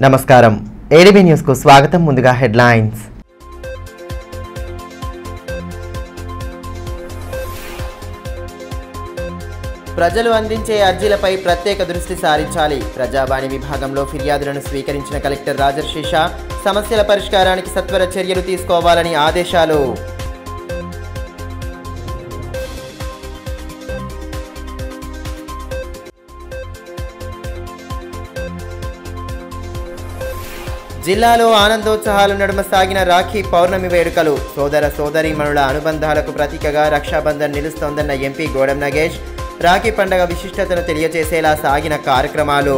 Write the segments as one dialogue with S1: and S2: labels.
S1: నమస్కారం ఏడీబీ న్యూస్కు స్వాగతం ముందుగా హెడ్లైన్స్
S2: ప్రజలు అందించే అర్జీలపై ప్రత్యేక దృష్టి సారించాలి ప్రజావాణి విభాగంలో ఫిర్యాదులను స్వీకరించిన కలెక్టర్ రాజర్షిష సమస్యల పరిష్కారానికి సత్వర చర్యలు తీసుకోవాలని ఆదేశాలు జిల్లాలో ఆనందోత్సాహాలు నడుమ సాగిన రాఖీ పౌర్ణమి వేడుకలు సోదర సోదరీమణుల అనుబంధాలకు ప్రతీకగా రక్షాబంధన్ నిలుస్తోందన్న ఎంపీ గోడెం నగేష్ రాఖీ పండగ విశిష్టతను తెలియజేసేలా సాగిన కార్యక్రమాలు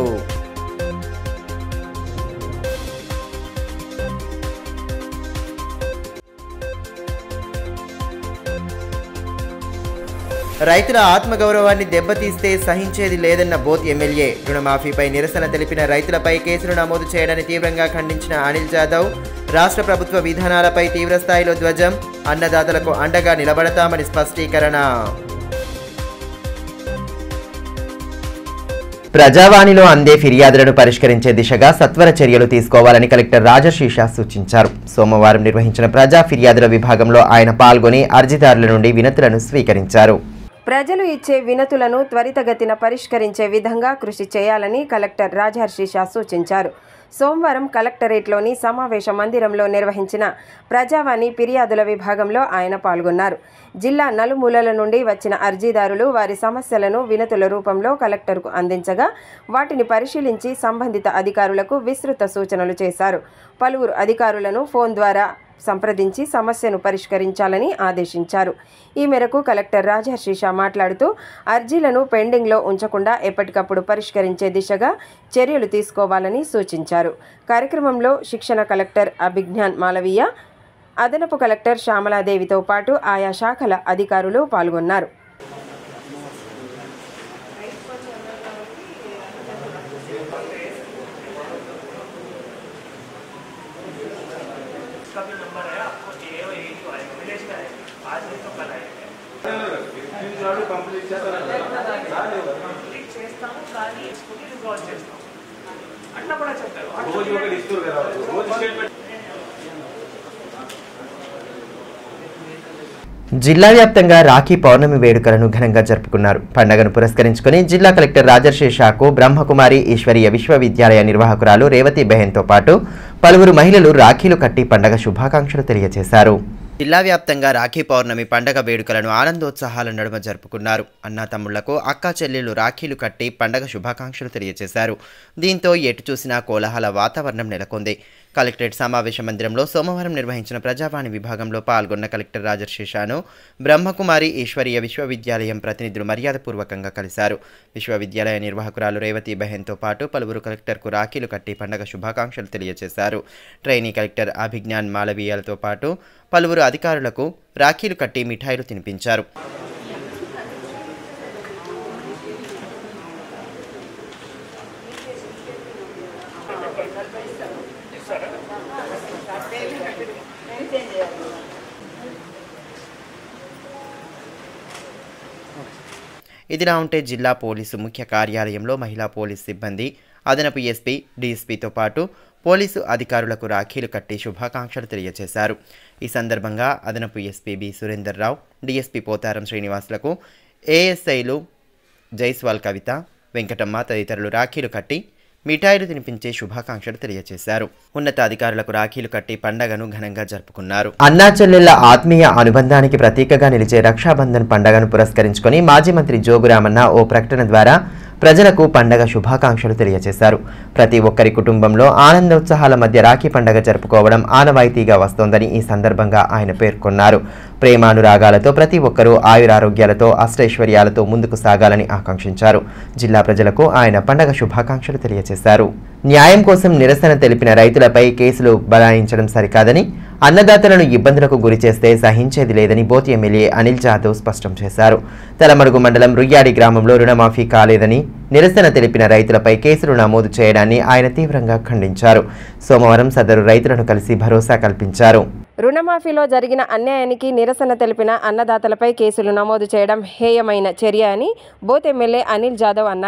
S2: రైతుల ఆత్మగౌరవాన్ని దెబ్బతీస్తే సహించేది లేదన్న బోత్ ఎమ్మెల్యే రుణమాఫీపై నిరసన తెలిపిన రైతులపై కేసులు నమోదు చేయడాన్ని తీవ్రంగా ఖండించిన అనిల్ జాదవ్ రాష్ట్ర ప్రభుత్వ విధానాలపై తీవ్రస్థాయిలో ధ్వజం అన్నదాతలకు అండగా నిలబడతామని స్పష్టీకరణ
S1: ప్రజావాణిలో అందే ఫిర్యాదులను పరిష్కరించే దిశగా సత్వర చర్యలు తీసుకోవాలని కలెక్టర్ రాజశీష సూచించారు సోమవారం నిర్వహించిన ప్రజా ఫిర్యాదుల విభాగంలో ఆయన పాల్గొని అర్జీదారుల నుండి వినతులను స్వీకరించారు
S3: ప్రజలు ఇచ్చే వినతులను త్వరితగతిన పరిష్కరించే విధంగా కృషి చేయాలని కలెక్టర్ రాజహర్షిష సూచించారు సోమవారం కలెక్టరేట్లోని సమావేశ మందిరంలో నిర్వహించిన ప్రజావాణి ఫిర్యాదుల విభాగంలో ఆయన పాల్గొన్నారు జిల్లా నలుమూలల నుండి వచ్చిన అర్జీదారులు వారి సమస్యలను వినతుల రూపంలో కలెక్టర్కు అందించగా వాటిని పరిశీలించి సంబంధిత అధికారులకు విస్తృత సూచనలు చేశారు పలువురు అధికారులను ఫోన్ ద్వారా సంప్రదించి సమస్యను పరిష్కరించాలని ఆదేశించారు ఈ మేరకు కలెక్టర్ రాజహర్షిష మాట్లాడుతూ అర్జీలను పెండింగ్లో ఉంచకుండా ఎప్పటికప్పుడు పరిష్కరించే దిశగా చర్యలు తీసుకోవాలని సూచించారు కార్యక్రమంలో శిక్షణ కలెక్టర్ అభిజ్ఞాన్ మాలవీయ అదనపు కలెక్టర్ శ్యామలాదేవితో పాటు ఆయా శాఖల అధికారులు పాల్గొన్నారు
S1: జిల్లా వ్యాప్తంగా రాఖీ పౌర్ణమి వేడుకలను ఘనంగా జరుపుకున్నారు పండుగను పురస్కరించుకుని జిల్లా కలెక్టర్ రాజర్షేషాకు బ్రహ్మకుమారి ఈశ్వరీయ విశ్వవిద్యాలయ నిర్వాహకురాలు రేవతి బెహెన్తో పాటు పలువురు మహిళలు రాఖీలు కట్టి పండగ శుభాకాంక్షలు తెలియజేశారు
S2: జిల్లా వ్యాప్తంగా రాఖీ పౌర్ణమి పండగ వేడుకలను ఆనందోత్సాహాల నడుమ జరుపుకున్నారు అన్నా తమ్ముళ్లకు అక్కా చెల్లెలు రాఖీలు కట్టి పండగ శుభాకాంక్షలు తెలియజేశారు దీంతో ఎటు చూసినా కోలాహల వాతావరణం నెలకొంది కలెక్టరేట్ సమావేశ మందిరంలో సోమవారం నిర్వహించిన ప్రజావాణి విభాగంలో పాల్గొన్న కలెక్టర్ రాజర్షేషాను బ్రహ్మకుమారి ఈశ్వరీయ విశ్వవిద్యాలయం ప్రతినిధులు మర్యాదపూర్వకంగా కలిశారు విశ్వవిద్యాలయ నిర్వాహకురాలు రేవతి బెహెన్తో పాటు పలువురు కలెక్టర్కు రాఖీలు కట్టి పండగ శుభాకాంక్షలు తెలియజేశారు ట్రైనీ కలెక్టర్ అభిజ్ఞాన్ మాలవీయాలతో పాటు పలువురు అధికారులకు రాఖీలు కట్టి మిఠాయిలు తినిపించారు ఇదిలా ఉంటే జిల్లా పోలీసు ముఖ్య కార్యాలయంలో మహిళా పోలీస్ సిబ్బంది అదనపు ఎస్పీ డీఎస్పీతో పాటు పోలీసు అధికారులకు రాఖీలు కట్టి శుభాకాంక్షలు తెలియజేశారు ఈ సందర్భంగా అదనపు SP B Surender Rao DSP Potharam శ్రీనివాసులకు ఏఎస్ఐలు జైస్వాల్ కవిత వెంకటమ్మ తదితరులు రాఖీలు కట్టి మిఠాయిలు తినిపించే శుభాకాంక్షలు తెలియజేశారు ఉన్నతాధికారులకు రాఖీలు కట్టి పండగను ఘనంగా జరుపుకున్నారు
S1: అన్నా చెల్లెళ్ల ఆత్మీయ అనుబంధానికి ప్రతీకగా నిలిచే రక్షాబంధన్ పండగను పురస్కరించుకొని మాజీ మంత్రి జోగురామన్న ఓ ప్రకటన ద్వారా ప్రజలకు పండగ శుభాకాంక్షలు తెలియజేశారు ప్రతి ఒక్కరి కుటుంబంలో ఆనందోత్సాహాల మధ్య రాఖీ పండగ జరుపుకోవడం ఆనవాయితీగా వస్తోందని ఈ సందర్భంగా ఆయన పేర్కొన్నారు ప్రేమానురాగాలతో ప్రతి ఒక్కరూ ఆయురారోగ్యాలతో అష్టైశ్వర్యాలతో ముందుకు సాగాలని ఆకాంక్షించారు జిల్లా ప్రజలకు ఆయన పండగ శుభాకాంక్షలు తెలియజేశారు న్యాయం కోసం నిరసన తెలిపిన రైతులపై కేసులు బనాయించడం సరికాదని అన్నదాతలను ఇబ్బందులకు గురి చేస్తే సహించేది లేదని బోతి ఎమ్మెల్యే అనిల్ జాదవ్ స్పష్టం చేశారు తలమడుగు మండలం రుయ్యాడి గ్రామంలో రుణమాఫీ కాలేదని నిరసన తెలిపిన రైతులపై కేసులు నమోదు చేయడాన్ని ఆయన తీవ్రంగా ఖండించారు సోమవారం సదరు రైతులను కలిసి భరోసా కల్పించారు
S3: రుణమాఫీలో జరిగిన అన్యాయానికి నిరసన తెలిపిన అన్నదాతలపై కేసులు నమోదు చేయడం హేయమైన చర్య అని బోత్ ఎమ్మెల్యే అనిల్ జాదవ్ అన్నారు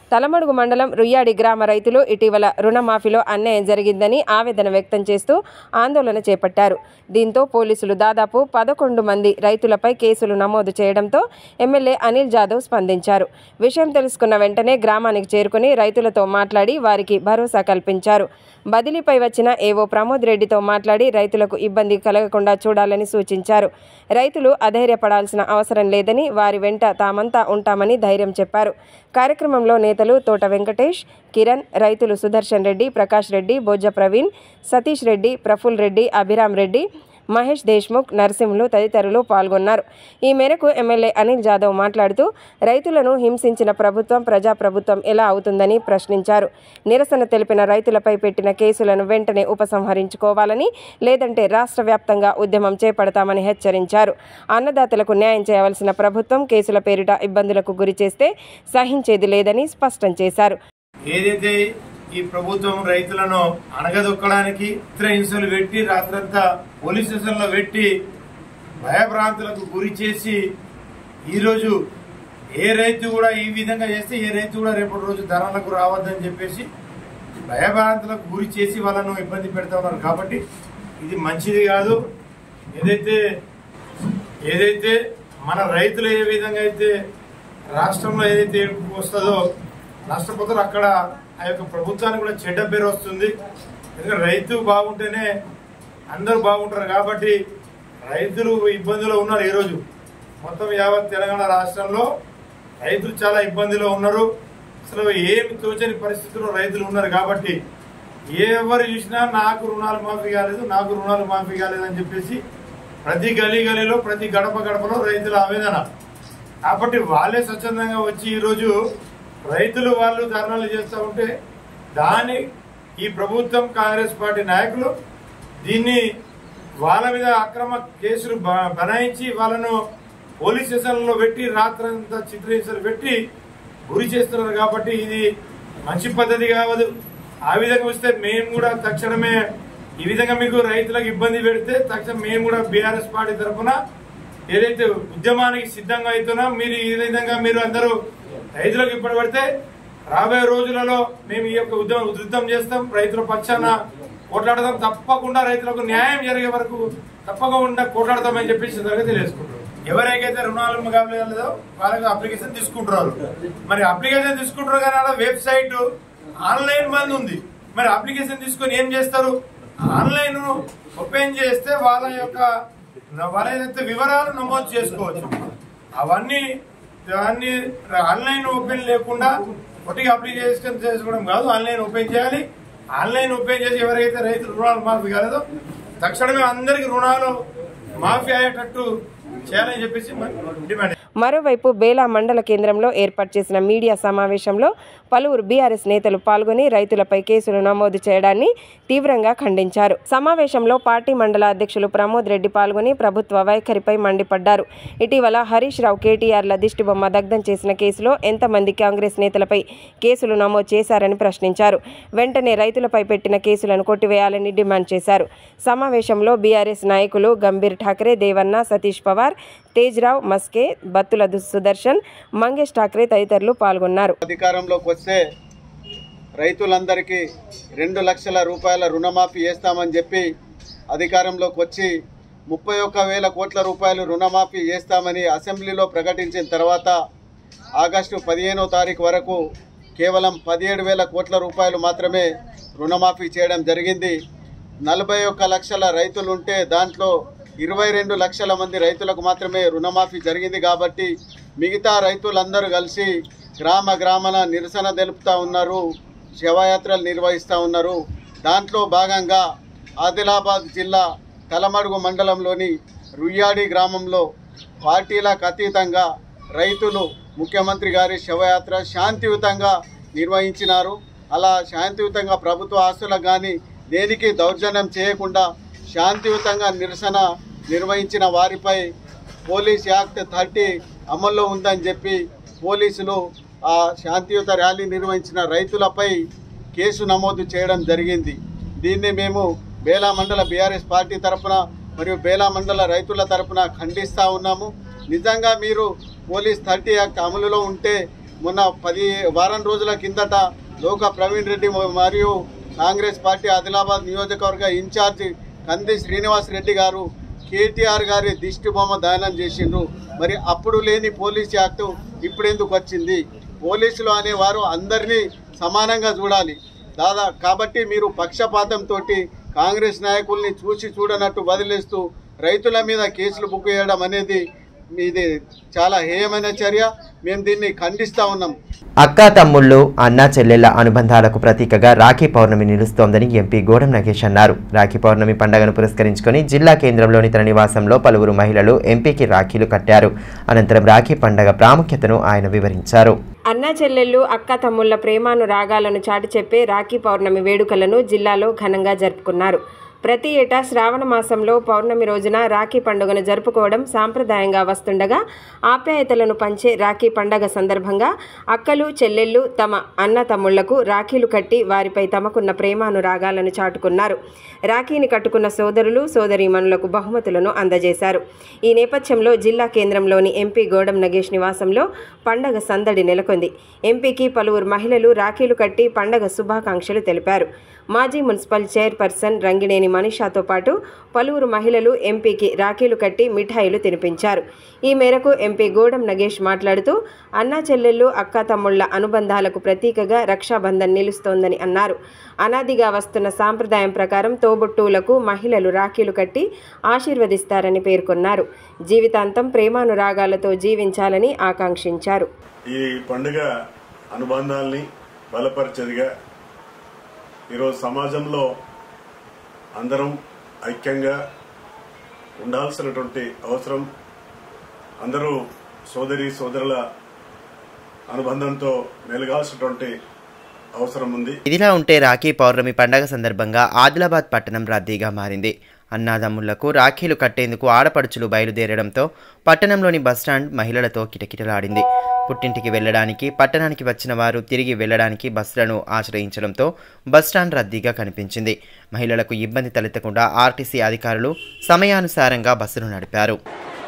S3: తలమడుగు మండలం రుయ్యాడి గ్రామ రైతులు ఇటీవల రుణమాఫీలో అన్యాయం జరిగిందని ఆవేదన వ్యక్తం చేస్తూ ఆందోళన చేపట్టారు దీంతో పోలీసులు దాదాపు పదకొండు మంది రైతులపై కేసులు నమోదు చేయడంతో ఎమ్మెల్యే అనిల్ జాదవ్ స్పందించారు విషయం తెలుసుకున్న వెంటనే గ్రామానికి చేరుకుని రైతులతో మాట్లాడి వారికి భరోసా కల్పించారు బదిలీపై వచ్చిన ఏవో ప్రమోద్ రెడ్డితో మాట్లాడి రైతులకు ఇబ్బంది కలగకుండా చూడాలని సూచించారు రైతులు అధైర్యపడాల్సిన అవసరం లేదని వారి వెంట తామంతా ఉంటామని ధైర్యం చెప్పారు కార్యక్రమంలో నేతలు తోట వెంకటేష్ కిరణ్ రైతులు సుదర్శన్ రెడ్డి ప్రకాష్ రెడ్డి బోజ్జ ప్రవీణ్ సతీష్ రెడ్డి ప్రఫుల్ రెడ్డి అభిరామ్ రెడ్డి మహేష్ దేశ్ముఖ్ నరసింహులు తదితరులు పాల్గొన్నారు ఈ మేరకు ఎమ్మెల్యే అనిల్ జాదవ్ మాట్లాడుతూ రైతులను హింసించిన ప్రభుత్వం ప్రజాప్రభుత్వం ఎలా అవుతుందని ప్రశ్నించారు నిరసన తెలిపిన రైతులపై పెట్టిన కేసులను వెంటనే ఉపసంహరించుకోవాలని లేదంటే రాష్ట్ర వ్యాప్తంగా ఉద్యమం చేపడతామని హెచ్చరించారు అన్నదాతలకు న్యాయం చేయవలసిన ప్రభుత్వం కేసుల పేరిట ఇబ్బందులకు గురి చేస్తే సహించేది లేదని స్పష్టం చేశారు
S4: ఏదైతే ఈ ప్రభుత్వం రైతులను అణగదొక్కడానికి ఇతర హింసలు పెట్టి రాత్రంతా పోలీస్ స్టేషన్లో పెట్టి భయభ్రాంతులకు గురి చేసి ఈరోజు ఏ రైతు కూడా ఈ విధంగా చేస్తే ఏ రైతు కూడా రేపటి రోజు ధరలకు రావద్దని చెప్పేసి భయభ్రాంతులకు గురి చేసి వాళ్ళను ఇబ్బంది పెడతా ఉన్నారు కాబట్టి ఇది మంచిది కాదు ఏదైతే ఏదైతే మన రైతులు ఏ విధంగా అయితే రాష్ట్రంలో ఏదైతే వస్తుందో నష్టపోతారో అక్కడ ఆ యొక్క ప్రభుత్వానికి కూడా చెడ్డ పేరు వస్తుంది ఎందుకంటే రైతు బాగుంటేనే అందరూ బాగుంటారు కాబట్టి రైతులు ఇబ్బందులు ఉన్నారు ఈరోజు మొత్తం యావత్ తెలంగాణ రాష్ట్రంలో రైతులు చాలా ఇబ్బందిలో ఉన్నారు అసలు ఏమి తోచని పరిస్థితుల్లో రైతులు ఉన్నారు కాబట్టి ఎవరు చూసినా నాకు రుణాలు మాఫీ కాలేదు నాకు రుణాలు మాఫీ కాలేదు అని చెప్పేసి ప్రతి గలీ గలీలో ప్రతి గడప గడపలో రైతుల ఆవేదన కాబట్టి వాళ్ళే స్వచ్ఛందంగా వచ్చి ఈరోజు రైతులు వాళ్ళు ధర్నాలు చేస్తూ ఉంటే దాని ఈ ప్రభుత్వం కాంగ్రెస్ పార్టీ నాయకులు దీన్ని వాళ్ళ మీద అక్రమ కేసులు బ- బనాయించి వాళ్ళను పోలీస్ స్టేషన్లో పెట్టి రాత్రంతా చిత్రహింసలు పెట్టి గురి చేస్తున్నారు కాబట్టి ఇది మంచి పద్ధతి కావదు ఆ విధంగా వస్తే మేము కూడా తక్షణమే ఈ విధంగా మీకు రైతులకు ఇబ్బంది పెడితే తక్షణం మేము కూడా బీఆర్ఎస్ పార్టీ తరఫున ఏదైతే ఉద్యమానికి సిద్ధంగా అవుతున్నాం మీరు ఈ విధంగా మీరు అందరూ రైతులకు ఇప్పటి పడితే రాబోయే రోజులలో మేము ఈ యొక్క ఉద్యమం ఉధృతం చేస్తాం రైతుల పక్షాన కొట్లాడదాం తప్పకుండా రైతులకు న్యాయం జరిగే వరకు తప్పకుండా కొట్లాడతామని చెప్పేసి సందర్భంగా తెలియజేసుకుంటారు ఎవరికైతే రుణాలు కావలేదో వాళ్ళకి అప్లికేషన్ తీసుకుంటున్నారు మరి అప్లికేషన్ తీసుకుంటారు కానీ అలా వెబ్సైట్ ఆన్లైన్ బంద్ ఉంది మరి అప్లికేషన్ తీసుకొని ఏం చేస్తారు ఆన్లైన్ ఓపెన్ చేస్తే వాళ్ళ యొక్క వాళ్ళ ఏదైతే వివరాలు నమోదు చేసుకోవచ్చు అవన్నీ దాన్ని ఆన్లైన్ ఓపెన్ లేకుండా ఒకటిగా అప్లికేషన్ చేసుకోవడం కాదు ఆన్లైన్ ఓపెన్ చేయాలి ఆన్లైన్ ఓపెన్ చేసి ఎవరైతే రైతులు రుణాలు మాఫీ కాలేదో తక్షణమే అందరికి రుణాలు మాఫీ అయ్యేటట్టు చేయాలని చెప్పేసి డిమాండ్
S3: మరోవైపు బేలా మండల కేంద్రంలో ఏర్పాటు చేసిన మీడియా సమావేశంలో పలువురు బీఆర్ఎస్ నేతలు పాల్గొని రైతులపై కేసులు నమోదు చేయడాన్ని తీవ్రంగా ఖండించారు సమావేశంలో పార్టీ మండల అధ్యక్షులు ప్రమోద్ రెడ్డి పాల్గొని ప్రభుత్వ వైఖరిపై మండిపడ్డారు ఇటీవల హరీష్ రావు కేటీఆర్ల దిష్టిబొమ్మ దగ్ధం చేసిన కేసులో ఎంతమంది కాంగ్రెస్ నేతలపై కేసులు నమోదు చేశారని ప్రశ్నించారు వెంటనే రైతులపై పెట్టిన కేసులను కొట్టివేయాలని డిమాండ్ చేశారు సమావేశంలో బీఆర్ఎస్ నాయకులు గంభీర్ ఠాక్రే దేవన్న సతీష్ పవార్ తేజ్రావ్ మస్కే బత్తుల దు- సుదర్శన్ మంగేష్ ఠాక్రే తదితరులు పాల్గొన్నారు
S5: అధికారంలోకి వస్తే రైతులందరికీ రెండు లక్షల రూపాయల రుణమాఫీ చేస్తామని చెప్పి అధికారంలోకి వచ్చి ముప్పై ఒక్క వేల కోట్ల రూపాయలు రుణమాఫీ చేస్తామని అసెంబ్లీలో ప్రకటించిన తర్వాత ఆగస్టు పదిహేనో తారీఖు వరకు కేవలం పదిహేడు వేల కోట్ల రూపాయలు మాత్రమే రుణమాఫీ చేయడం జరిగింది నలభై ఒక్క లక్షల రైతులు ఉంటే దాంట్లో ఇరవై రెండు లక్షల మంది రైతులకు మాత్రమే రుణమాఫీ జరిగింది కాబట్టి మిగతా రైతులందరూ కలిసి గ్రామ గ్రామాన నిరసన తెలుపుతూ ఉన్నారు శవయాత్రలు నిర్వహిస్తూ ఉన్నారు దాంట్లో భాగంగా ఆదిలాబాద్ జిల్లా తలమడుగు మండలంలోని రుయ్యాడి గ్రామంలో పార్టీలకు అతీతంగా రైతులు ముఖ్యమంత్రి గారి శవయాత్ర శాంతియుతంగా నిర్వహించినారు అలా శాంతియుతంగా ప్రభుత్వ ఆస్తులకు కానీ దేనికి దౌర్జన్యం చేయకుండా శాంతియుతంగా నిరసన నిర్వహించిన వారిపై పోలీస్ యాక్ట్ థర్టీ అమల్లో ఉందని చెప్పి పోలీసులు ఆ శాంతియుత ర్యాలీ నిర్వహించిన రైతులపై కేసు నమోదు చేయడం జరిగింది దీన్ని మేము బేలా మండల బీఆర్ఎస్ పార్టీ తరఫున మరియు బేలా మండల రైతుల తరఫున ఖండిస్తూ ఉన్నాము నిజంగా మీరు పోలీస్ థర్టీ యాక్ట్ అమలులో ఉంటే మొన్న పది వారం రోజుల కిందట లోక ప్రవీణ్ రెడ్డి మరియు కాంగ్రెస్ పార్టీ ఆదిలాబాద్ నియోజకవర్గ ఇన్ఛార్జి కంది శ్రీనివాస్ రెడ్డి గారు కేటీఆర్ గారి దిష్టి బొమ్మ దానం చేసిండ్రు మరి అప్పుడు లేని పోలీస్ యాక్ట్ ఇప్పుడు ఎందుకు వచ్చింది పోలీసులు అనేవారు అందరినీ సమానంగా చూడాలి దాదా కాబట్టి మీరు పక్షపాతంతో కాంగ్రెస్ నాయకుల్ని చూసి చూడనట్టు వదిలేస్తూ రైతుల మీద కేసులు బుక్ చేయడం అనేది ఇది చాలా హేయమైన చర్య మేము దీన్ని ఖండిస్తూ ఉన్నాం
S1: అక్కా తమ్ముళ్ళు అన్నా చెల్లెళ్ల అనుబంధాలకు ప్రతీకగా రాఖీ పౌర్ణమి నిలుస్తోందని ఎంపీ గోడం నగేష్ అన్నారు రాఖీ పౌర్ణమి పండుగను పురస్కరించుకొని జిల్లా కేంద్రంలోని తన నివాసంలో పలువురు మహిళలు ఎంపీకి రాఖీలు కట్టారు అనంతరం రాఖీ పండగ ప్రాముఖ్యతను ఆయన వివరించారు
S3: అన్న చెల్లెళ్ళు అక్క తమ్ముళ్ల ప్రేమానురాగాలను చాటి చెప్పే రాఖీ పౌర్ణమి వేడుకలను జిల్లాలో ఘనంగా జరుపుకున్నారు ప్రతి ఏటా శ్రావణ మాసంలో పౌర్ణమి రోజున రాఖీ పండుగను జరుపుకోవడం సాంప్రదాయంగా వస్తుండగా ఆప్యాయతలను పంచే రాఖీ పండగ సందర్భంగా అక్కలు చెల్లెళ్ళు తమ అన్న తమ్ముళ్లకు రాఖీలు కట్టి వారిపై తమకున్న ప్రేమానురాగాలను చాటుకున్నారు రాఖీని కట్టుకున్న సోదరులు సోదరీమణులకు బహుమతులను అందజేశారు ఈ నేపథ్యంలో జిల్లా కేంద్రంలోని ఎంపీ గోడం నగేష్ నివాసంలో పండగ సందడి నెలకొంది ఎంపీకి పలువురు మహిళలు రాఖీలు కట్టి పండగ శుభాకాంక్షలు తెలిపారు మాజీ మున్సిపల్ చైర్పర్సన్ రంగినేని మనీషాతో పాటు పలువురు మహిళలు ఎంపీకి రాఖీలు కట్టి మిఠాయిలు తినిపించారు ఈ మేరకు ఎంపీ గోడం నగేష్ మాట్లాడుతూ అన్నా చెల్లెళ్ళు అక్క తమ్ముళ్ల అనుబంధాలకు ప్రతీకగా రక్షాబంధన్ నిలుస్తోందని అన్నారు అనాదిగా వస్తున్న సాంప్రదాయం ప్రకారం తోబుట్టువులకు మహిళలు రాఖీలు కట్టి ఆశీర్వదిస్తారని పేర్కొన్నారు జీవితాంతం ప్రేమానురాగాలతో జీవించాలని ఆకాంక్షించారు
S6: ఈ పండుగ అనుబంధాల్ని బలపరిచేదిగా ఈరోజు సమాజంలో అందరం ఐక్యంగా ఉండాల్సినటువంటి అవసరం అందరూ సోదరి సోదరుల అనుబంధంతో మెలగాల్సినటువంటి అవసరం ఉంది
S2: ఇదిలా ఉంటే రాఖీ పౌర్ణమి పండగ సందర్భంగా ఆదిలాబాద్ పట్టణం రద్దీగా మారింది అన్నాదమ్ముళ్లకు రాఖీలు కట్టేందుకు ఆడపడుచులు బయలుదేరడంతో పట్టణంలోని బస్టాండ్ మహిళలతో కిటకిటలాడింది పుట్టింటికి వెళ్లడానికి పట్టణానికి వచ్చిన వారు తిరిగి వెళ్లడానికి బస్సులను ఆశ్రయించడంతో బస్టాండ్ రద్దీగా కనిపించింది మహిళలకు ఇబ్బంది తలెత్తకుండా ఆర్టీసీ అధికారులు సమయానుసారంగా బస్సును నడిపారు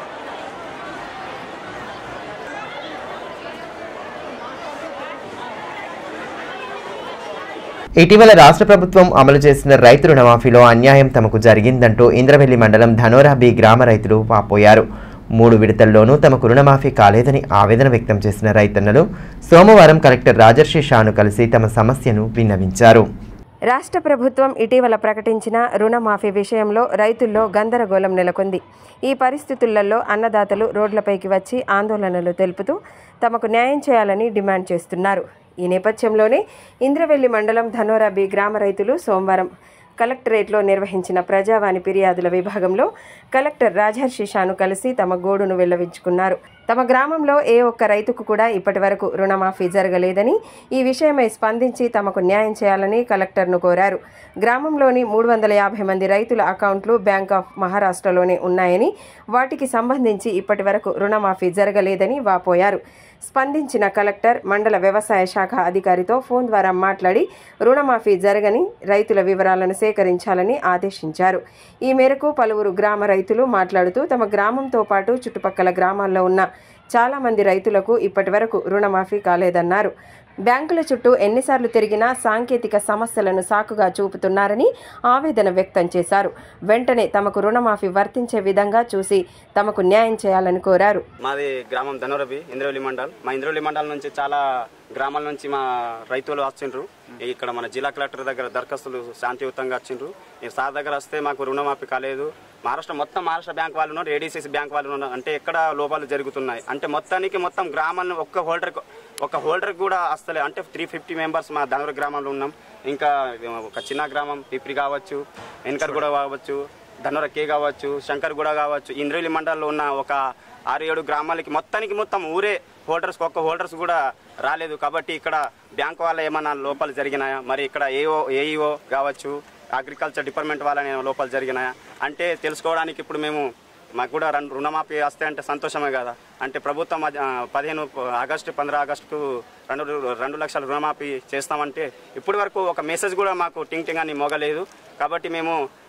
S1: ఇటీవల రాష్ట్ర ప్రభుత్వం అమలు చేసిన రైతు రుణమాఫీలో అన్యాయం తమకు జరిగిందంటూ ఇంద్రవెల్లి మండలం ధనోరా బి గ్రామ రైతులు వాపోయారు మూడు విడతల్లోనూ తమకు రుణమాఫీ కాలేదని ఆవేదన వ్యక్తం చేసిన రైతన్నలు సోమవారం కలెక్టర్ రాజర్షి షాను కలిసి తమ సమస్యను విన్నవించారు
S3: రాష్ట్ర ప్రభుత్వం ఇటీవల ప్రకటించిన రుణమాఫీ విషయంలో రైతుల్లో గందరగోళం నెలకొంది ఈ పరిస్థితులలో అన్నదాతలు రోడ్లపైకి వచ్చి ఆందోళనలు తెలుపుతూ తమకు న్యాయం చేయాలని డిమాండ్ చేస్తున్నారు ఈ నేపథ్యంలోనే ఇంద్రవెల్లి మండలం ధనోరా బి గ్రామ రైతులు సోమవారం కలెక్టరేట్లో నిర్వహించిన ప్రజావాణి ఫిర్యాదుల విభాగంలో కలెక్టర్ రాజహర్షి షాను కలిసి తమ గోడును వెల్లవించుకున్నారు తమ గ్రామంలో ఏ ఒక్క రైతుకు కూడా ఇప్పటి వరకు రుణమాఫీ జరగలేదని ఈ విషయమై స్పందించి తమకు న్యాయం చేయాలని కలెక్టర్ను కోరారు గ్రామంలోని మూడు వందల యాభై మంది రైతుల అకౌంట్లు బ్యాంక్ ఆఫ్ మహారాష్ట్రలోనే ఉన్నాయని వాటికి సంబంధించి ఇప్పటి వరకు రుణమాఫీ జరగలేదని వాపోయారు స్పందించిన కలెక్టర్ మండల వ్యవసాయ శాఖ అధికారితో ఫోన్ ద్వారా మాట్లాడి రుణమాఫీ జరగని రైతుల వివరాలను సేకరించాలని ఆదేశించారు ఈ మేరకు పలువురు గ్రామ రైతులు మాట్లాడుతూ తమ గ్రామంతో పాటు చుట్టుపక్కల గ్రామాల్లో ఉన్న చాలామంది రైతులకు ఇప్పటివరకు రుణమాఫీ కాలేదన్నారు బ్యాంకుల చుట్టూ ఎన్నిసార్లు తిరిగినా సాంకేతిక సమస్యలను సాకుగా చూపుతున్నారని ఆవేదన వ్యక్తం చేశారు వెంటనే తమకు రుణమాఫీ వర్తించే విధంగా చూసి తమకు న్యాయం చేయాలని కోరారు
S7: మాది గ్రామం ధనురబి ఇంద్రవల్లి మండల్ మా ఇంద్రవల్లి మండలం నుంచి చాలా గ్రామాల నుంచి మా రైతులు వచ్చిండ్రు ఇక్కడ మన జిల్లా కలెక్టర్ దగ్గర దరఖాస్తులు శాంతియుతంగా వచ్చిండ్రు ఈ సార్ దగ్గర వస్తే మాకు రుణమాఫీ కాలేదు మహారాష్ట్ర మొత్తం మహారాష్ట్ర బ్యాంక్ వాళ్ళు ఉన్నారు ఏడీసీసీ బ్యాంక్ వాళ్ళు ఉన్నారు అంటే ఎక్కడ లోపాలు జరుగుతున్నాయి అంటే మొత్తానికి మొత్తం గ్రామాలను ఒక్క హోల్డర్ ఒక హోల్డర్ కూడా వస్తలే అంటే త్రీ ఫిఫ్టీ మెంబర్స్ మా ధనుర గ్రామంలో ఉన్నాం ఇంకా ఒక చిన్న గ్రామం పిప్రి కావచ్చు వెనకర్ కూడా కావచ్చు ధనుర కే కావచ్చు శంకర్ కూడా కావచ్చు ఇంద్రేలి మండలంలో ఉన్న ఒక ఆరు ఏడు గ్రామాలకి మొత్తానికి మొత్తం ఊరే హోల్డర్స్ ఒక్క హోల్డర్స్ కూడా రాలేదు కాబట్టి ఇక్కడ బ్యాంక్ వాళ్ళ ఏమైనా లోపాలు జరిగినాయా మరి ఇక్కడ ఏఓ ఏఈఓ కావచ్చు అగ్రికల్చర్ డిపార్ట్మెంట్ వాళ్ళ లోపాలు జరిగినాయా అంటే తెలుసుకోవడానికి ఇప్పుడు మేము మాకు కూడా రెండు రుణమాఫీ వస్తే అంటే సంతోషమే కదా అంటే ప్రభుత్వం అది, ఆ, పదిహేను ఆగస్టు పంద్ర ఆగస్టుకు రెండు రెండు లక్షల రుణమాఫీ చేస్తామంటే ఇప్పటి వరకు ఒక మెసేజ్ కూడా మాకు టింగ్ టింగ్ అని మోగలేదు కాబట్టి మేము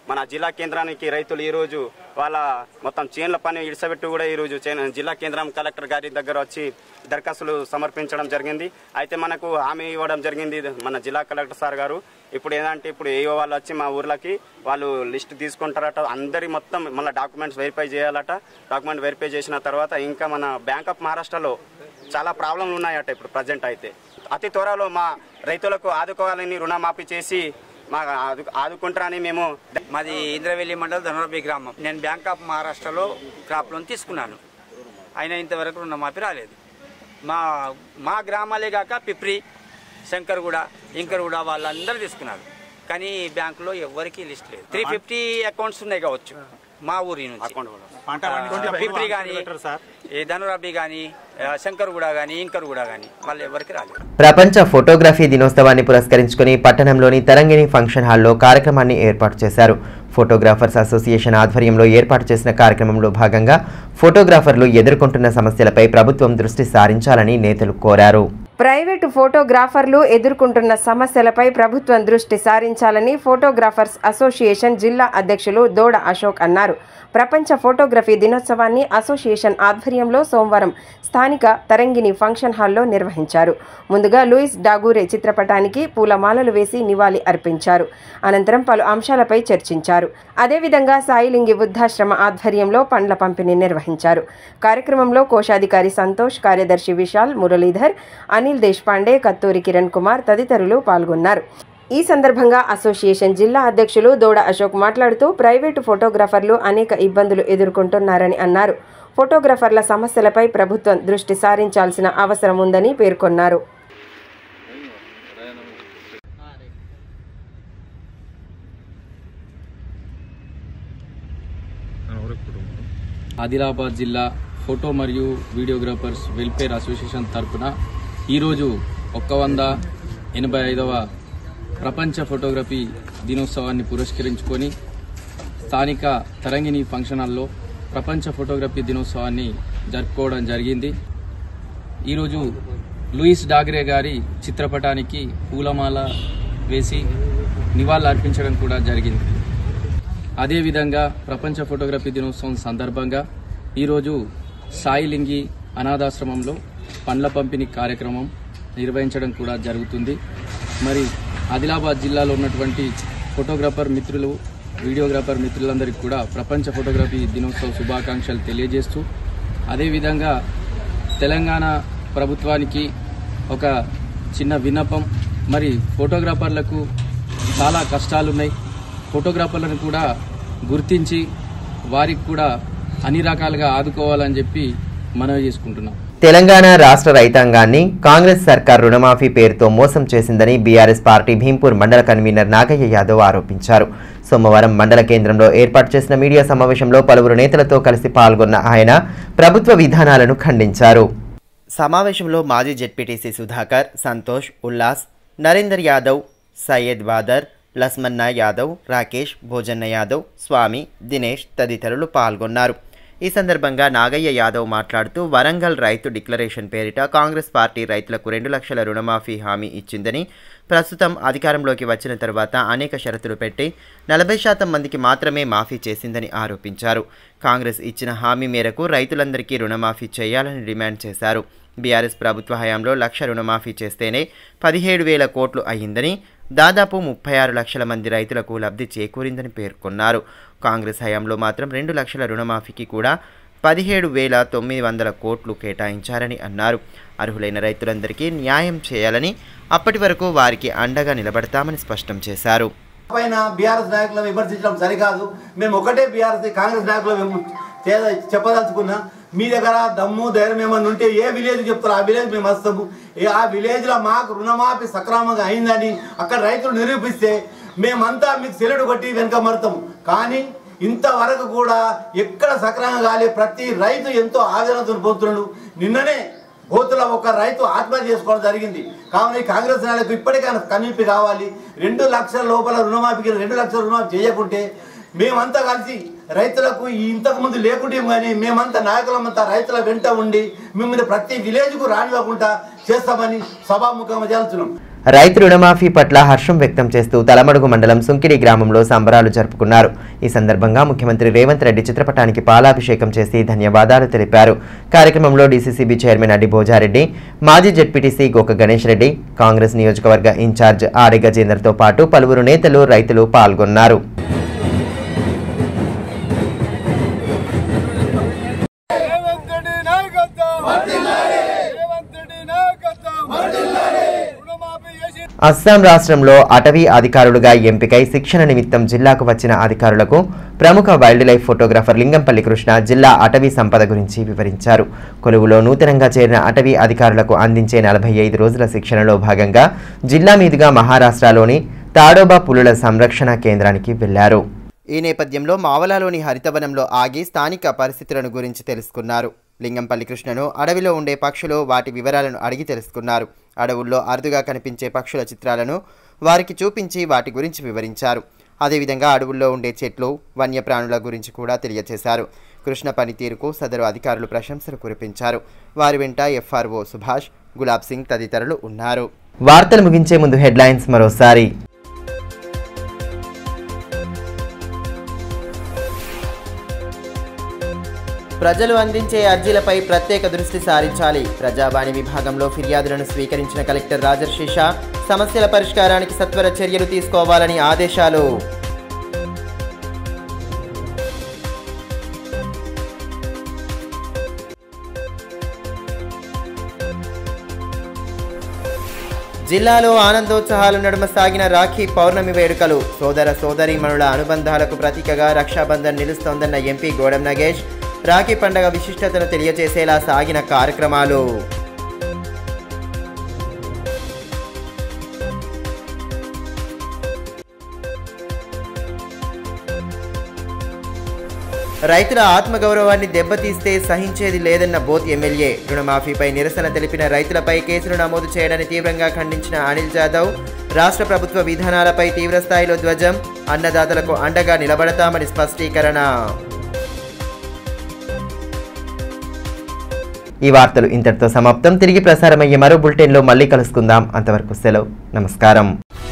S7: మన జిల్లా కేంద్రానికి రైతులు ఈరోజు వాళ్ళ మొత్తం చేన్ల పని ఇడిసబెట్టి కూడా ఈరోజు చేన్- జిల్లా కేంద్రం కలెక్టర్ గారి దగ్గర వచ్చి దరఖాస్తులు సమర్పించడం జరిగింది అయితే మనకు హామీ ఇవ్వడం జరిగింది మన జిల్లా కలెక్టర్ సార్ గారు ఇప్పుడు ఏంటంటే ఇప్పుడు ఏవో వాళ్ళు వచ్చి మా ఊర్లకి వాళ్ళు లిస్ట్ తీసుకుంటారట అందరి మొత్తం మళ్ళీ డాక్యుమెంట్స్ వెరిఫై చేయాలట డాక్యుమెంట్ వెరిఫై చేసిన తర్వాత ఇంకా మన బ్యాంక్ ఆఫ్ మహారాష్ట్రలో చాలా ప్రాబ్లంలు ఉన్నాయట ఇప్పుడు ప్రజెంట్ అయితే అతి త్వరలో మా రైతులకు ఆదుకోవాలని రుణమాఫీ చేసి మా ఆదు ఆదుకుంటారని మేము
S8: మాది ఇంద్రవెల్లి మండలం ధనురబి గ్రామం నేను బ్యాంక్ ఆఫ్ మహారాష్ట్రలో క్రాప్ లోన్ తీసుకున్నాను అయినా ఇంతవరకు రుణమాఫీ రాలేదు మా మా గ్రామాలే కాక పిప్రి శంకర్గూడ ఇంకర్గూడ వాళ్ళందరూ తీసుకున్నారు కానీ బ్యాంకులో ఎవరికీ లిస్ట్ లేదు త్రీ ఫిఫ్టీ అకౌంట్స్ ఉన్నాయి కావచ్చు మా ఊరి నుంచి ఆ, పిప్రి కానీ ఈ ధనురబి కానీ శంకర్గూడ కానీ ఇంకర్గూడ కానీ వాళ్ళు ఎవరికి రాలేదు
S1: ప్రపంచ ఫోటోగ్రఫీ దినోత్సవాన్ని పురస్కరించుకుని పట్టణంలోని తరంగిణి ఫంక్షన్ హాల్లో కార్యక్రమాన్ని ఏర్పాటు చేశారు ఫోటోగ్రాఫర్స్ అసోసియేషన్ ఆధ్వర్యంలో ఏర్పాటు చేసిన కార్యక్రమంలో భాగంగా ఫోటోగ్రాఫర్లు ఎదుర్కొంటున్న సమస్యలపై ప్రభుత్వం దృష్టి సారించాలని నేతలు కోరారు
S3: ప్రైవేటు ఫోటోగ్రాఫర్లు ఎదుర్కొంటున్న సమస్యలపై ప్రభుత్వం దృష్టి సారించాలని ఫోటోగ్రాఫర్స్ అసోసియేషన్ జిల్లా అధ్యక్షులు దోడ అశోక్ అన్నారు ప్రపంచ ఫోటోగ్రఫీ దినోత్సవాన్ని అసోసియేషన్ ఆధ్వర్యంలో సోమవారం స్థానిక తరంగిణి ఫంక్షన్ హాల్లో నిర్వహించారు ముందుగా లూయిస్ డాగూరే చిత్రపటానికి పూలమాలలు వేసి నివాళి అర్పించారు అనంతరం పలు అంశాలపై చర్చించారు అదేవిధంగా సాయిలింగి వృద్ధాశ్రమ ఆధ్వర్యంలో పండ్ల పంపిణీ నిర్వహించారు కార్యక్రమంలో కోశాధికారి సంతోష్ కార్యదర్శి విశాల్ మురళీధర్ అనిల్ దేశపాండే కత్తూరి కిరణ్ కుమార్ తదితరులు పాల్గొన్నారు ఈ సందర్భంగా అసోసియేషన్ జిల్లా అధ్యక్షులు దోడ అశోక్ మాట్లాడుతూ ప్రైవేటు ఫోటోగ్రాఫర్లు అనేక ఇబ్బందులు ఎదుర్కొంటున్నారని అన్నారు ఫోటోగ్రాఫర్ల సమస్యలపై ప్రభుత్వం దృష్టి సారించాల్సిన అవసరం ఉందని పేర్కొన్నారు
S9: ఆదిలాబాద్ జిల్లా ఫోటో మరియు వీడియోగ్రాఫర్స్ వెల్ఫేర్ అసోసియేషన్ తరపున ఈరోజు ఒక్క వంద ఎనభై ఐదవ ప్రపంచ ఫోటోగ్రఫీ దినోత్సవాన్ని పురస్కరించుకొని స్థానిక తరంగిణి ఫంక్షన్ హాల్లో ప్రపంచ ఫోటోగ్రఫీ దినోత్సవాన్ని జరుపుకోవడం జరిగింది ఈరోజు లూయిస్ డాగ్రే గారి చిత్రపటానికి పూలమాల వేసి నివాళులు అర్పించడం కూడా జరిగింది అదేవిధంగా ప్రపంచ ఫోటోగ్రఫీ దినోత్సవం సందర్భంగా ఈరోజు సాయిలింగి అనాథాశ్రమంలో పండ్ల పంపిణీ కార్యక్రమం నిర్వహించడం కూడా జరుగుతుంది మరి ఆదిలాబాద్ జిల్లాలో ఉన్నటువంటి ఫోటోగ్రాఫర్ మిత్రులు వీడియోగ్రాఫర్ మిత్రులందరికీ కూడా ప్రపంచ ఫోటోగ్రఫీ దినోత్సవ శుభాకాంక్షలు తెలియజేస్తూ అదేవిధంగా తెలంగాణ ప్రభుత్వానికి ఒక చిన్న విన్నపం మరి ఫోటోగ్రాఫర్లకు చాలా కష్టాలున్నాయి ఫోటోగ్రాఫర్లను కూడా గుర్తించి వారికి కూడా అన్ని రకాలుగా ఆదుకోవాలని చెప్పి మనవి చేసుకుంటున్నాం
S1: తెలంగాణ రాష్ట్ర రైతాంగాన్ని కాంగ్రెస్ సర్కార్ రుణమాఫీ పేరుతో మోసం చేసిందని బీఆర్ఎస్ పార్టీ భీంపూర్ మండల కన్వీనర్ నాగయ్య యాదవ్ ఆరోపించారు సోమవారం మండల కేంద్రంలో ఏర్పాటు చేసిన మీడియా సమావేశంలో పలువురు నేతలతో కలిసి పాల్గొన్న ఆయన ప్రభుత్వ విధానాలను ఖండించారు
S2: సమావేశంలో మాజీ జెడ్పీటీసీ సుధాకర్ సంతోష్ ఉల్లాస్ నరేందర్ యాదవ్ సయ్యద్ బాదర్ లస్మన్నా యాదవ్ రాకేష్ భోజన్న యాదవ్ స్వామి దినేష్ తదితరులు పాల్గొన్నారు ఈ సందర్భంగా నాగయ్య యాదవ్ మాట్లాడుతూ వరంగల్ రైతు డిక్లరేషన్ పేరిట కాంగ్రెస్ పార్టీ రైతులకు రెండు లక్షల రుణమాఫీ హామీ ఇచ్చిందని ప్రస్తుతం అధికారంలోకి వచ్చిన తర్వాత అనేక షరతులు పెట్టి నలభై శాతం మందికి మాత్రమే మాఫీ చేసిందని ఆరోపించారు కాంగ్రెస్ ఇచ్చిన హామీ మేరకు రైతులందరికీ రుణమాఫీ చేయాలని డిమాండ్ చేశారు బీఆర్ఎస్ ప్రభుత్వ హయాంలో లక్ష రుణమాఫీ చేస్తేనే పదిహేడు వేల కోట్లు అయ్యిందని దాదాపు ముప్పై ఆరు లక్షల మంది రైతులకు లబ్ధి చేకూరిందని పేర్కొన్నారు కాంగ్రెస్ హయాంలో మాత్రం రెండు లక్షల రుణమాఫీకి కూడా పదిహేడు వేల తొమ్మిది వందల కోట్లు కేటాయించారని అన్నారు అర్హులైన రైతులందరికీ న్యాయం చేయాలని అప్పటి వరకు వారికి అండగా నిలబడతామని స్పష్టం చేశారు
S10: పైన బీఆర్ఎస్ నాయకులను విమర్శించడం సరికాదు మేము ఒకటే బీఆర్ఎస్ కాంగ్రెస్ నాయకులు మేము చే- చెప్పదలుచుకున్నా మీ దగ్గర దమ్ము ధైర్యం ఏమన్నా ఉంటే ఏ విలేజ్ చెప్తారో ఆ విలేజ్ మేము వస్తాము ఏ ఆ విలేజ్లో మాకు రుణమాఫీ సక్రమంగా అయిందని అక్కడ రైతులు నిరూపిస్తే మేమంతా మీకు సెలడు కొట్టి వెనక మడతాము కానీ ఇంతవరకు కూడా ఎక్కడ సక్రమంగా కాలే ప్రతి రైతు ఎంతో ఆవేదనతో పొందుతున్నాడు నిన్ననే గోతుల ఒక రైతు ఆత్మహత్య చేసుకోవడం జరిగింది కావున ఈ కాంగ్రెస్ నాయకులకు ఇప్పటికైనా కనిపి కావాలి రెండు లక్షల లోపల రుణమాఫీకి రెండు లక్షల రుణమాఫీ చేయకుంటే మేమంతా కలిసి రైతులకు ఈ ఇంతకు ముందు లేకుంటే కానీ మేమంతా నాయకులమంతా రైతుల వెంట ఉండి మిమ్మల్ని ప్రతి విలేజ్కు రానివ్వకుండా చేస్తామని సభాముఖంగా చేస్తున్నాం
S1: రైతు రుణమాఫీ పట్ల హర్షం వ్యక్తం చేస్తూ తలమడుగు మండలం సుంకిడి గ్రామంలో సంబరాలు జరుపుకున్నారు ఈ సందర్భంగా ముఖ్యమంత్రి రేవంత్ రెడ్డి చిత్రపటానికి పాలాభిషేకం చేసి ధన్యవాదాలు తెలిపారు కార్యక్రమంలో డీసీసీబీ చైర్మన్ అడ్డి భోజారెడ్డి మాజీ జెడ్పీటీసీ గోక గణేష్ రెడ్డి కాంగ్రెస్ నియోజకవర్గ ఇన్ఛార్జ్ ఆడి గజేందర్తో పాటు పలువురు నేతలు రైతులు పాల్గొన్నారు అస్సాం రాష్ట్రంలో అటవీ అధికారులుగా ఎంపికై శిక్షణ నిమిత్తం జిల్లాకు వచ్చిన అధికారులకు ప్రముఖ wildlife photographer Lingampalli Krishna జిల్లా అటవీ సంపద గురించి వివరించారు కొలువులో నూతనంగా చేరిన అటవీ అధికారులకు అందించే నలభై ఐదు రోజుల శిక్షణలో భాగంగా జిల్లా మీదుగా మహారాష్ట్రలోని తాడోబా పులుల సంరక్షణ కేంద్రానికి వెళ్లారు
S2: ఈ నేపథ్యంలో మావలాలోని హరితవనంలో ఆగి స్థానిక పరిస్థితులను గురించి తెలుసుకున్నారు లింగంపల్లి కృష్ణను అడవిలో ఉండే పక్షులు వాటి వివరాలను అడిగి తెలుసుకున్నారు అడవుల్లో అరుదుగా కనిపించే పక్షుల చిత్రాలను వారికి చూపించి వాటి గురించి వివరించారు అదేవిధంగా అడవుల్లో ఉండే చెట్లు వన్యప్రాణుల గురించి కూడా తెలియజేశారు కృష్ణ పనితీరుకు సదరు అధికారులు ప్రశంసలు కురిపించారు వారి వెంట ఎఫ్ఆర్ఓ సుభాష్ గులాబ్ సింగ్ తదితరులు ఉన్నారు
S1: వార్తలు ముగించే ముందు హెడ్లైన్స్ మరోసారి
S2: ప్రజలు అందించే అర్జీలపై ప్రత్యేక దృష్టి సారించాలి ప్రజావాణి విభాగంలో ఫిర్యాదులను స్వీకరించిన కలెక్టర్ రాజర్షి షా సమస్యల పరిష్కారానికి సత్వర చర్యలు తీసుకోవాలని ఆదేశాలు జిల్లాలో ఆనందోత్సాహాలు నడుమ సాగిన రాఖీ పౌర్ణమి వేడుకలు సోదర సోదరీమణుల అనుబంధాలకు ప్రతీకగా రక్షాబంధన్ నిలుస్తోందన్న ఎంపీ గోడం నగేష్ రాఖీ పండగ విశిష్టతను తెలియజేసేలా సాగిన కార్యక్రమాలు రైతుల ఆత్మగౌరవాన్ని దెబ్బతీస్తే సహించేది లేదన్న బోత్ ఎమ్మెల్యే రుణమాఫీపై నిరసన తెలిపిన రైతులపై కేసులు నమోదు చేయడాన్ని తీవ్రంగా ఖండించిన అనిల్ జాదవ్ రాష్ట్ర ప్రభుత్వ విధానాలపై తీవ్రస్థాయిలో ధ్వజం అన్నదాతలకు అండగా నిలబడతామని స్పష్టీకరణ
S1: ఈ వార్తలు ఇంతటితో సమాప్తం తిరిగి ప్రసారమయ్యే మరో బులెటిన్లో మళ్ళీ కలుసుకుందాం అంతవరకు సెలవు నమస్కారం